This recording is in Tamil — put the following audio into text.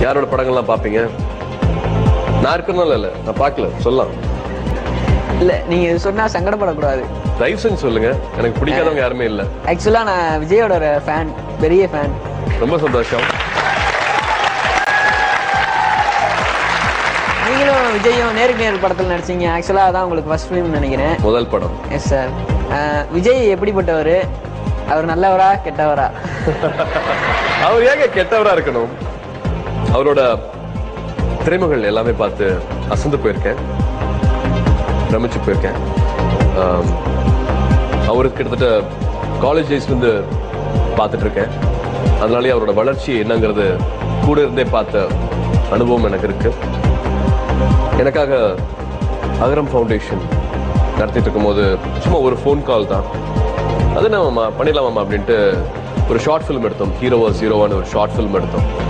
யாரோட படங்கள்லாம் பார்ப்பீங்க நான் இருக்கனால இல்ல நான் பார்க்கல சொல்லலாம் இல்ல நீங்க இது சொன்னா சங்கடப்படக்கூடாது தயவு செஞ்சு சொல்லுங்க எனக்கு பிடிக்காதவங்க யாருமே இல்ல ஆக்சுவலா நான் விஜயோட ஃபேன் பெரிய ஃபேன் ரொம்ப சந்தோஷம் நீங்களும் விஜயும் நேருக்கு நேர் படத்தில் நடிச்சீங்க ஆக்சுவலா அதான் உங்களுக்கு ஃபர்ஸ்ட் ஃபிலிம் நினைக்கிறேன் முதல் படம் எஸ் சார் விஜய் எப்படிப்பட்டவர் அவர் நல்லவரா கெட்டவரா அவர் ஏங்க கெட்டவரா இருக்கணும் அவரோட திரைமுகள் எல்லாமே பார்த்து அசந்து போயிருக்கேன் பிரமிச்சு போயிருக்கேன் ஆம், அவருக்கு கிட்டத்தட்ட காலேஜ் டேஸ்லேருந்து பார்த்துட்டு இருக்கேன் அதனாலேயே அவரோட வளர்ச்சி என்னங்கிறது கூட இருந்தே பார்த்த அனுபவம் எனக்கு இருக்கு எனக்காக அகரம் ஃபவுண்டேஷன் நடத்திட்டு இருக்கும்போது சும்மா ஒரு ஃபோன் கால் தான் அது நம்ம பண்ணிடலாமாம்மா அப்படின்ட்டு ஒரு ஷார்ட் ஃபிலிம் எடுத்தோம் ஹீரோவா ஜீரோவான ஒரு ஷார்ட் ஃபிலிம் எடுத்தோம்